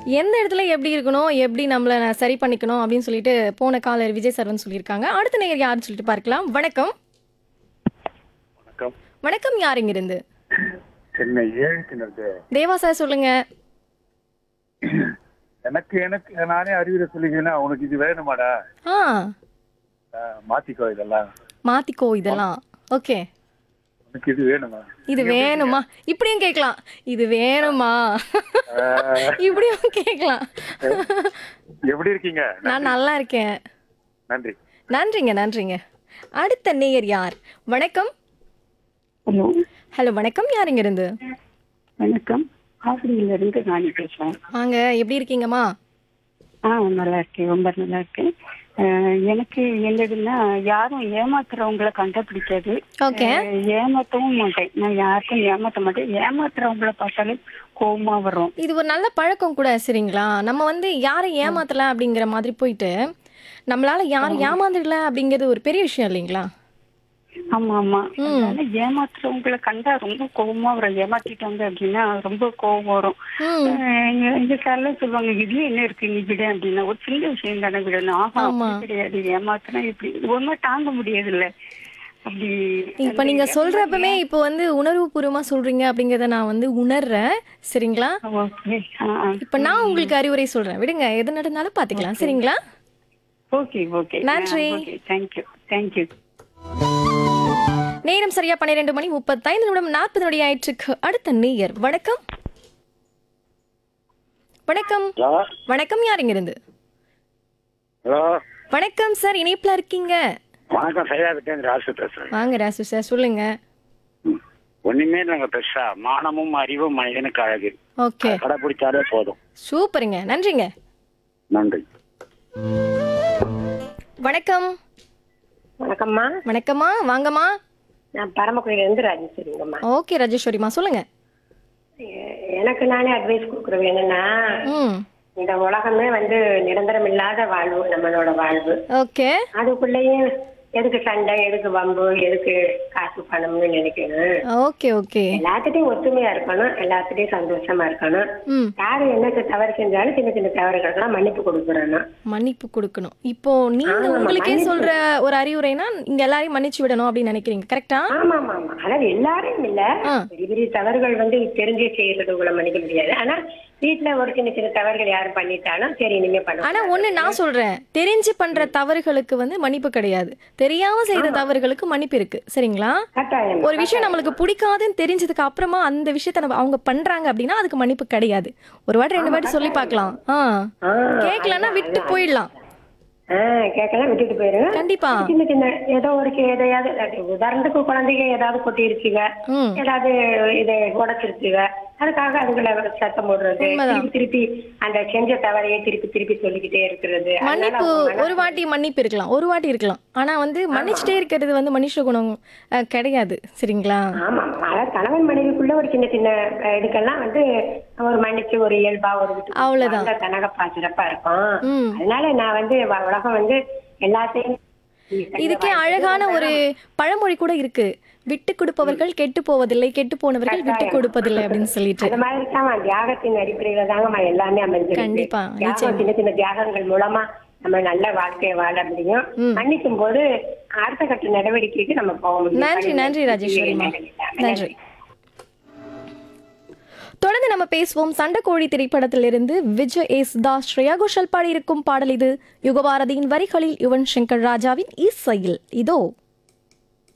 எந்த இடத்துல எப்படி இருக்கணும் எப்படி நம்மள சரி பண்ணிக்கணும் அப்படின்னு சொல்லிட்டு போன காலர் விஜய் சர்வன் சொல்லியிருக்காங்க அடுத்த நேயர் யாருன்னு சொல்லிட்டு பார்க்கலாம் வணக்கம் வணக்கம் வணக்கம் யார் இங்க இருந்து சென்னை ஏழு கிணறு தேவா சார் சொல்லுங்க எனக்கு எனக்கு நானே அறிவுரை சொல்லிக்கிறேன்னா உனக்கு இது வேணுமாடா ஆ அஹ், மாத்திக்கோ இதெல்லாம் மாத்திக்கோ இதெல்லாம் ஓகே உனக்கு இது வேணுமா இது வேணுமா இப்படியும் கேட்கலாம் இது வேணுமா அஹ், இப்படியும் கேட்கலாம் எப்படி இருக்கீங்க நான் நல்லா இருக்கேன் நன்றி நன்றிங்க நன்றிங்க அடுத்த நேயர் யார் வணக்கம் ஹலோ ஹலோ வணக்கம் யார் இங்க இருந்து வணக்கம் ஆசிரியில இருந்து நான் பேசுறேன் வாங்க எப்படி இருக்கீங்கம்மா ஆ நல்லா இருக்கேன் ரொம்ப நல்லா இருக்கேன் அஹ், எனக்கு என்னதுன்னா யாரும் ஏமாத்துறவங்கள கண்டுபிடிக்காது ஓகே அஹ், ஏமாத்தவும் மாட்டேன் நான் யாருக்கும் ஏமாத்த மாட்டேன் ஏமாத்துறவங்கள பார்த்தாலே கோவமா வரும் இது ஒரு நல்ல பழக்கம் கூட சரிங்களா நம்ம வந்து யாரை ஏமாத்தல அப்படிங்கிற மாதிரி போயிட்டு நம்மளால யாரும் ஏமாந்துடல அப்படிங்கிறது ஒரு பெரிய விஷயம் இல்லைங்களா ஆமா ஆமா அதனால ஏமாத்துறவங்கள கண்டா ரொம்ப கோவமா வரும் ஏமாத்திட்டாங்க அப்படின்னா ரொம்ப கோவம் வரும் ம் அஹ், எங்க- எங்க சார்ல சொல்லுவாங்க இதுல என்ன இருக்கு நீ விட அப்படின்னா ஒரு சின்ன விஷயம் தானே விடணும் ஆஹா ஆமா. அப்படி கிடையாது ஏமாத்தினா இப்படி ஒன்றும் தாங்க முடியாது இல்ல அப்படி இப்ப நீங்க சொல்றப்பமே இப்போ வந்து உணர்வுபூர்வமா சொல்றீங்க அப்படிங்கறத நான் வந்து உணர்றேன் சரிங்களா ஓகே இப்ப நான் உங்களுக்கு அறிவுரை சொல்றேன் விடுங்க எது நடந்தாலும் பாத்துக்கலாம் சரிங்களா ஓகே ஓகே நன்றி. ஓகே தேங்க்யூ தேங்க்யூ நேரம் சரியா பன்னிரெண்டு மணி முப்பத்தைந்து நிமிடம் நாற்பது நொடி ஆயிற்றுக்கு அடுத்த நேயர் வணக்கம் வணக்கம் ஹலோ வணக்கம் யார் இங்க இருந்து ஹலோ வணக்கம் சார் இணைப்புல இருக்கீங்க வணக்கம் சைதாபேட்டேன் ராசு பேசுறேன் வாங்க ராசு சார் சொல்லுங்க ஒண்ணுமே நாங்க பெருசா மானமும் அறிவும் மனிதனுக்கு அழகு ஓகே கடைபிடிச்சாலே போதும் சூப்பருங்க நன்றிங்க நன்றி வணக்கம் வணக்கம்மா வணக்கம்மா வாங்கம்மா நான் பரமக்குடியில இருந்து ராஜேஸ்வரிங்கம்மா ஓகே ராஜேஸ்வரிமா சொல்லுங்க எ- எனக்கு நானே அட்வைஸ் கொடுக்குறது என்னன்னா ம் இந்த உலகமே வந்து நிரந்தரம் இல்லாத வாழ்வு நம்மளோட வாழ்வு ஓகே அதுக்குள்ளேயும் எதுக்கு சண்டை எதுக்கு வம்பு எதுக்கு காசு பணம்னு நினைக்கணும் ஓகே ஓகே எல்லாத்துட்டையும் ஒத்துமையா இருக்கணும் எல்லாத்துட்டையும் சந்தோஷமா இருக்கணும் ம் யாரு என்ன தவறு செஞ்சாலும் சின்ன சின்ன தவறுகளுக்கெல்லாம் மன்னிப்பு கொடுக்குறணும் மன்னிப்பு கொடுக்கணும் இப்போ நீங்க ஆமா, உங்களுக்கே மன்னிப்பு. சொல்ற ஒரு அறிவுரைனா இங்க எல்லாரையும் மன்னிச்சு விடணும் அப்படின்னு நினைக்கிறீங்க கரெக்டா ஆமா ஆமா ஆமா அதாவது எல்லாரும் இல்ல ஆ. பெரிய பெரிய தவறுகள் வந்து தெரிஞ்சே செய்யறது உங்களை மன்னிக்க முடியாது ஆனா வீட்டுல ஒரு சின்ன சின்ன தவறுகள் யாரும் பண்ணிட்டாலும் சரி இனிமே பண்ண ஆனா ஒண்ணு நான் சொல்றேன் தெரிஞ்சு பண்ற தவறுகளுக்கு வந்து மன்னிப்பு கிடையாது தெரியாம செய்த தவறுகளுக்கு மன்னிப்பு இருக்கு சரிங்களா கட்டாயம் ஒரு விஷயம் நம்மளுக்கு பிடிக்காதுன்னு தெரிஞ்சதுக்கு அப்புறமா அந்த விஷயத்த நம்ம அவங்க பண்றாங்க அப்படின்னா அதுக்கு மன்னிப்பு கிடையாது ஒரு வாட்டி ரெண்டு வாட்டி சொல்லி பார்க்கலாம் ஆ ஆ, கேட்கலன்னா விட்டு போயிடலாம் ஆஹ் கேட்கலாம் விட்டுட்டு போயிருங்க கண்டிப்பா சின்ன சின்ன ஏதோ ஒரு கே- எதையாவது அது உதாரணத்துக்கு குழந்தைங்க ஏதாவது கொட்டி இருக்குங்க ம் ஏதாவது இதை உடைச்சிருச்சுங்க அதுக்காக அதுகளை சத்தம் போடுறது உண்மைதான். திருப்பி திருப்பி அந்த செஞ்ச தவறையே திருப்பி திருப்பி சொல்லிக்கிட்டே இருக்கிறது அதனால மன்னிப்பு அவங்க மனசு- ஒரு வாட்டி மன்னிப்பு இருக்கலாம் ஒரு வாட்டி இருக்கலாம் ஆனா வந்து மன்னிச்சுட்டே இருக்கிறது வந்து மனுஷ குணம் அஹ், கிடையாது சரிங்களா ஆமா ஆமா. அதாவது கணவன் மனைவிக்குள்ள ஒரு சின்ன சின்ன அஹ், இதுக்கெல்லாம் வந்து ஒரு மன்னிச்சு ஒரு இயல்பா ஒரு விட்டு கொடுத்து அவ்வளவுதான். வாழ்ந்தா தனகப்பா சிறப்பா இருக்கும் ம் அதனால நான் வந்து வ- உலகம் வந்து எல்லாத்தையும் இதுக்கே அழகான ஒரு பழமொழி கூட இருக்கு விட்டு கொடுப்பவர்கள் கெட்டு போவதில்லை கெட்டு போனவர்கள் விட்டு கொடுப்பதில்லை அப்படின்னு சொல்லிட்டு அந்த மாதிரி தான் தியாகத்தின் அடிப்படையில தாங்க எல்லாமே அமைஞ்சிருக்கு கண்டிப்பா, தியாகம் நிச்சயமா. சின்ன சின்ன தியாகங்கள் மூலமா நம்ம நல்ல வாழ்க்கையை வாழ முடியும் ம். மன்னிக்கும் போது அடுத்த கட்ட நடவடிக்கைக்கு நம்ம போக முடியும் நன்றி நன்றி ராஜேஸ்வரிமா நன்றி தொடர்ந்து நம்ம பேசுவோம் சண்டைக்கோழி திரைப்படத்திலிருந்து விஜய் எஸ் தாஸ் ஸ்ரேயா கோஷல் பாடியிருக்கும் பாடல் இது யுகபாரதியின் வரிகளில் யுவன் சங்கர் ராஜாவின் இசையில் இதோ